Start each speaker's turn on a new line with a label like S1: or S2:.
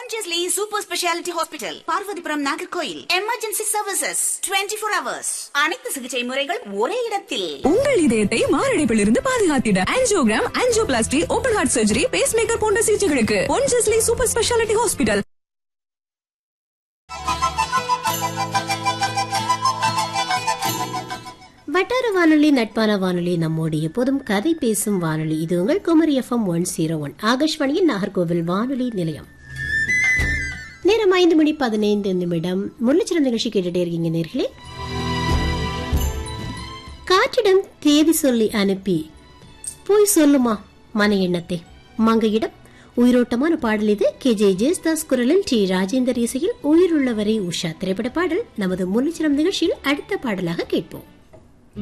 S1: Pondicherry Super Speciality Hospital, Parvathipuram Nagercoil emergency services 24 four hours அனைத்து சிகிச்சை முறைகள் ஒரே இடத்தில்
S2: உங்கள் இதயத்தை மாரடைப்பிலிருந்து பாதுகாத்திட angiogram angioplasty open heart surgery pacemaker போன்ற சிகிச்சைகளுக்கு பொன்ஜஸ்லி சூப்பர் ஸ்பெஷாலிட்டி ஹாஸ்பிட்டல்
S3: வட்டார வானொலி நட்பான வானொலி நம்மோடு எப்போதும் கதை பேசும் வானொலி இது உங்கள் Kumari FM one zero one ஆகாஷ்வாணியின் நாகர்கோவில் வானொலி நிலையம் நேரம் ஐந்து மணி பதினைந்து நிமிடம் முன்னெச்சரம் நிகழ்ச்சி கேட்டுட்டே இருக்கீங்க நேர்களே காற்றிடம் தேதி சொல்லி அனுப்பி போய் சொல்லுமா மன எண்ணத்தை மங்கையிடம் உயிரோட்டமான பாடல் இது கே ஜே ஜேஸ்தாஸ் குரலில் டி ராஜேந்தர் இசையில் உயிருள்ளவரை உஷா திரைப்பட பாடல் நமது முன்னெச்சரம் நிகழ்ச்சியில் அடுத்த பாடலாக கேட்போம்